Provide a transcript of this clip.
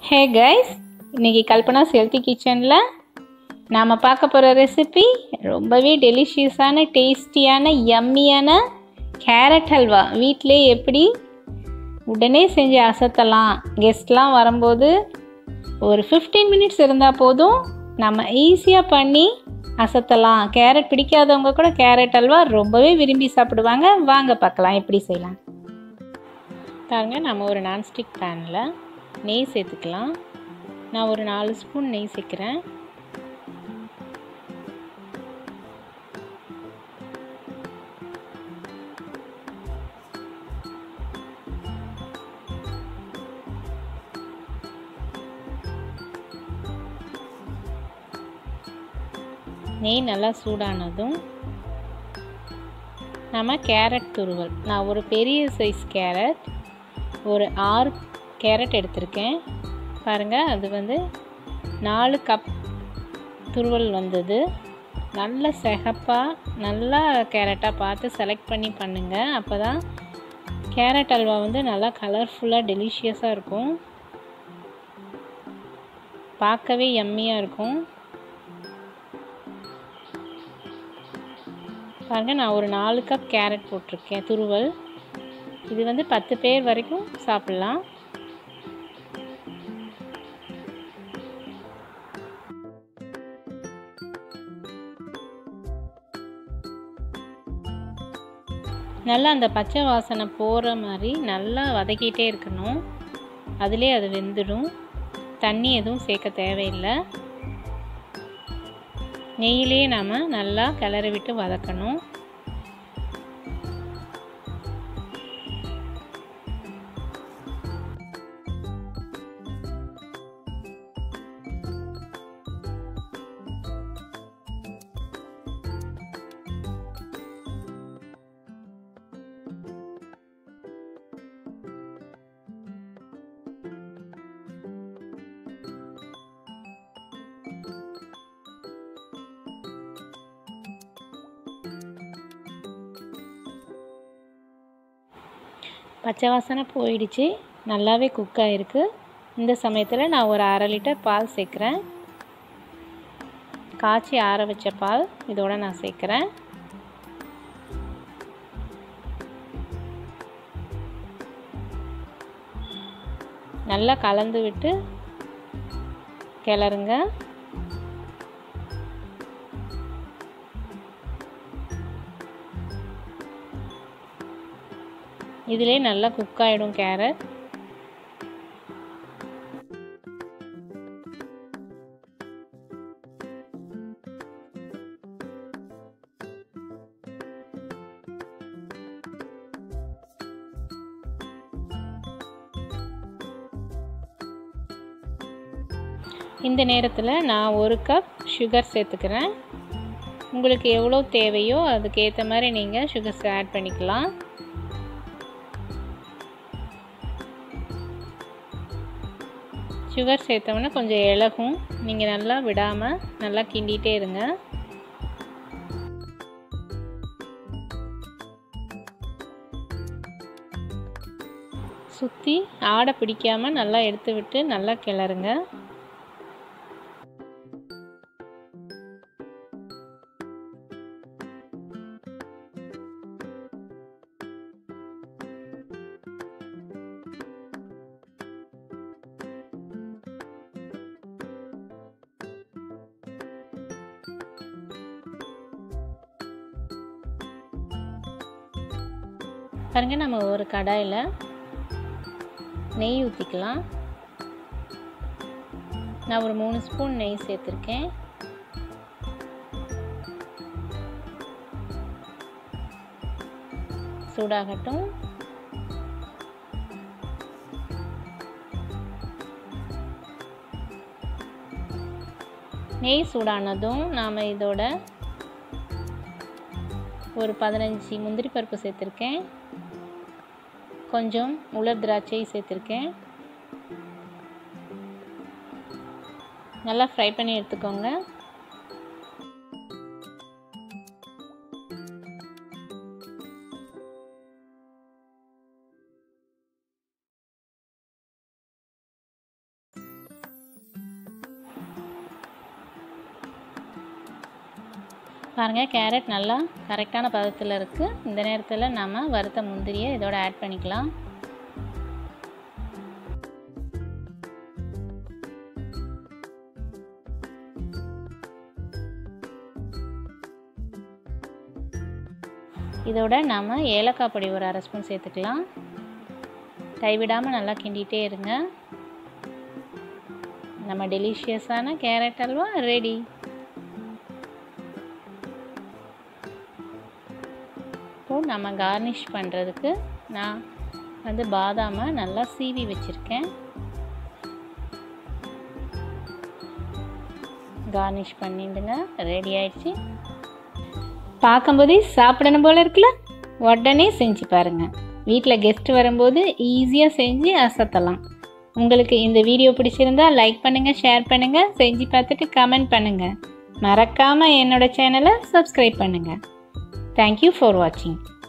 hey guys இன்னைக்கு Kalpana healthy கிச்சனில் நாம் பார்க்க போகிற ரெசிபி ரொம்பவே டெலிஷியஸான டேஸ்டியான யம்மியான கேரட் ஹல்வா வீட்டிலே எப்படி உடனே செஞ்சு அசத்தலாம் கெஸ்ட்லாம் வரும்போது ஒரு ஃபிஃப்டீன் மினிட்ஸ் இருந்தால் போதும் நம்ம ஈஸியாக பண்ணி அசத்தலாம் கேரட் பிடிக்காதவங்க கூட கேரட் அல்வா ரொம்பவே விரும்பி சாப்பிடுவாங்க வாங்க பார்க்கலாம் எப்படி செய்யலாம் பாருங்க நம்ம ஒரு நான்ஸ்டிக் பேனில் நெய் சேர்த்துக்கலாம் நான் ஒரு நாலு ஸ்பூன் நெய் சேர்க்குறேன் நெய் நல்லா சூடானதும் நம்ம கேரட் துருவல் நான் ஒரு பெரிய சைஸ் கேரட் ஒரு ஆறு கேரட் எடுத்திருக்கேன் பாருங்கள் அது வந்து நாலு கப் துருவல் வந்தது நல்ல செகப்பாக நல்லா கேரட்டாக பார்த்து செலக்ட் பண்ணி பண்ணுங்கள் அப்போ தான் கேரட் அல்வா வந்து நல்லா கலர்ஃபுல்லாக டெலிஷியஸாக இருக்கும் பார்க்கவே எம்மியாக இருக்கும் பாருங்கள் நான் ஒரு நாலு கப் கேரட் போட்டிருக்கேன் துருவல் இது வந்து பத்து பேர் வரைக்கும் சாப்பிட்லாம் நல்லா அந்த பச்சை வாசனை போகிற மாதிரி நல்லா வதக்கிட்டே இருக்கணும் அதிலே அது வெந்துடும் தண்ணி எதுவும் சேர்க்க தேவையில்லை நெய்யிலே நாம் நல்லா கிளறி விட்டு வதக்கணும் பச்சை வாசனை போயிடுச்சு நல்லாவே குக் ஆகிருக்கு இந்த சமயத்தில் நான் ஒரு அரை லிட்டர் பால் சேர்க்குறேன் காய்ச்சி ஆற வச்ச பால் இதோட நான் சேர்க்குறேன் நல்லா கலந்து விட்டு கிளறுங்க இதிலே நல்லா குக் ஆகிடும் கேரட் இந்த நேரத்தில் நான் ஒரு கப் சுகர் சேர்த்துக்கிறேன் உங்களுக்கு எவ்வளோ தேவையோ அதுக்கேற்ற மாதிரி நீங்கள் சுகர்ஸ் ஆட் பண்ணிக்கலாம் சுகர் சேர்த்தோம்னா கொஞ்சம் இலகும் நீங்கள் நல்லா விடாமல் நல்லா கிண்டிகிட்டே இருங்க சுற்றி ஆடை பிடிக்காமல் நல்லா எடுத்து விட்டு நல்லா கிளறுங்க பாருங்க நம்ம ஒரு கடாயில் நெய் ஊற்றிக்கலாம் நான் ஒரு மூணு ஸ்பூன் நெய் சேர்த்துருக்கேன் சூடாகட்டும் நெய் சூடானதும் நாம் இதோட ஒரு பதினஞ்சு முந்திரி பருப்பு சேர்த்துருக்கேன் கொஞ்சம் உலர் திராட்சை சேர்த்துருக்கேன் நல்லா ஃப்ரை பண்ணி எடுத்துக்கோங்க பாருங்கள் கேரட் நல்லா கரெக்டான பதத்தில் இருக்குது இந்த நேரத்தில் நம்ம வறுத்த முந்திரியை இதோட ஆட் பண்ணிக்கலாம் இதோட நாம் ஏலக்காய் பொடி ஒரு அரை ஸ்பூன் சேர்த்துக்கலாம் கைவிடாமல் நல்லா கிண்டிகிட்டே இருங்க நம்ம டெலிஷியஸான கேரட் அல்வா ரெடி இப்போது நம்ம கார்னிஷ் பண்ணுறதுக்கு நான் வந்து பாதாமை நல்லா சீவி வச்சுருக்கேன் கார்னிஷ் பண்ணிடுங்க ரெடி ஆயிடுச்சு பார்க்கும்போதே சாப்பிடணும் போல் இருக்குல்ல உடனே செஞ்சு பாருங்கள் வீட்டில் கெஸ்ட் வரும்போது ஈஸியாக செஞ்சு அசத்தலாம் உங்களுக்கு இந்த வீடியோ பிடிச்சிருந்தா லைக் பண்ணுங்கள் ஷேர் பண்ணுங்கள் செஞ்சு பார்த்துட்டு கமெண்ட் பண்ணுங்கள் மறக்காமல் என்னோடய சேனலை சப்ஸ்கிரைப் பண்ணுங்கள் தேங்க்யூ ஃபார் வாட்சிங்